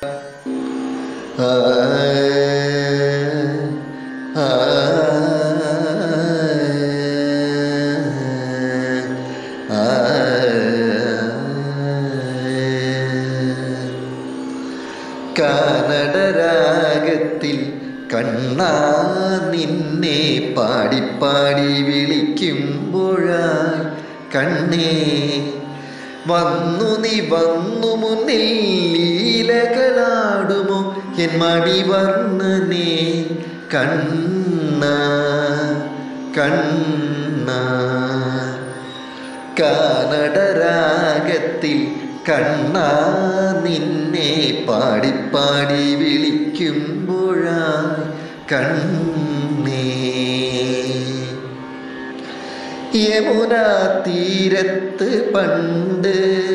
ആ, ആ, ആ, കാനഡരാഗത്തിൽ കണ്ണാ നിന്നെ പാടിപ്പാടി വിളിക്കുമ്പോഴായി കണ്ണേ വന്നു നീ വന്നു മുന്നിൽ ലീലകളാടുമോ എൻ മണിവർണ്ണനെ കണ്ണ കണ്ണ കാനഡരാഗത്തിൽ കണ്ണാ നിന്നെ പാടിപ്പാടി വിളിക്കുമ്പോഴായി കണ്ണേ യമുന തീരത്ത് പണ്ട്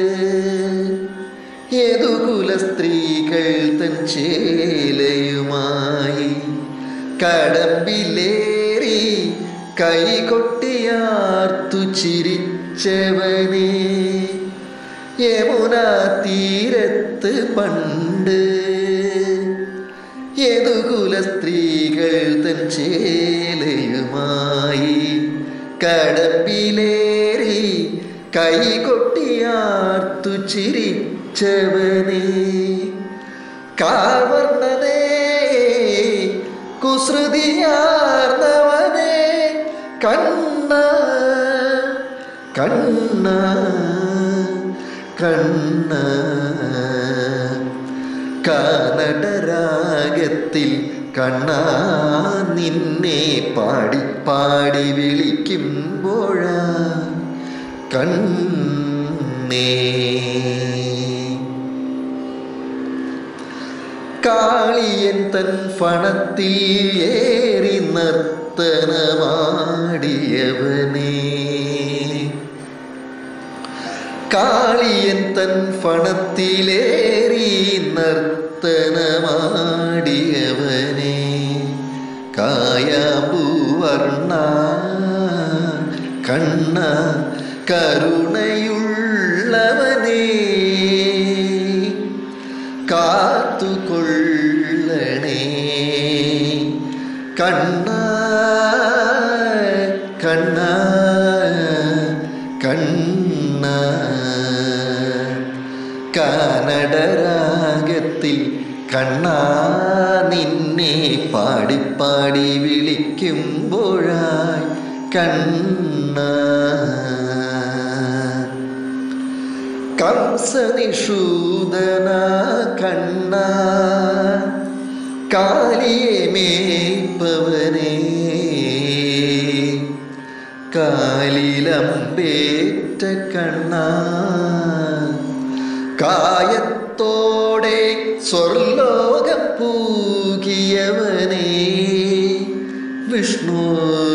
യദുകുല സ്ത്രീകൾ തൻ ചേലയുമായി കടമ്പിലേറി കൈകൊട്ടിയാർത്തു ചിരിച്ചവനെ യമുന തീരത്ത് പണ്ട് യദുകുല സ്ത്രീകൾ തൻ ചേലയുമായി കടമ്പിലേറി കൈകൊട്ടിയാർത്തു ചിരിച്ചവനെ കാവർണനേ കുസൃതിയാർന്നവനെ കണ്ണ കണ്ണ കണ്ണ കാനഡരാഗത്തിൽ കണ്ണാ നിന്നെ പാടിപ്പാടി വിളിക്കുമ്പോഴാ കണ്ണേ കാളിയൻ തൻ ഫണത്തിൽ ഏറി നർത്തനമാടിയവനേ കാളിയൻ തൻ ഫണത്തിലേറി നർത്തനമാടിയവനെ കായാമ്പൂവർണ്ണ കണ്ണ കരുണയുള്ളവനേ കാത്തുകൊള്ളണേ കണ്ണ കണ്ണ കണ്ണ കാനഡരാഗത്തിൽ കണ്ണാ നിന്നെ പാടിപ്പാടി വിളിക്കുമ്പോഴായി കണ്ണ കംസനിഷൂദന കണ്ണ കാലിയെ മേപ്പവനേ കാലിലമ്പേറ്റ കണ്ണ കായത്തോടെ സ്വർലോകം പൂകിയവനേ വിഷ്ണു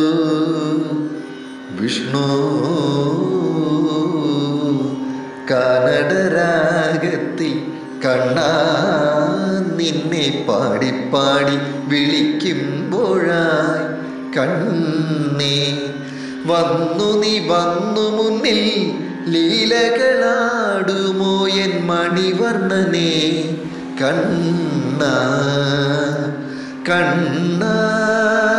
വിഷ്ണു കനഡരാഗത്തിൽ കണ്ണാ നിന്നെ പാടിപ്പാടി വിളിക്കുമ്പോഴായി കണ്ണേ വന്നു നീ വന്നു മുന്നിൽ ലീലകളാടുമോ എൻ മണിവർണ്ണനെ കണ്ണ കണ്ണ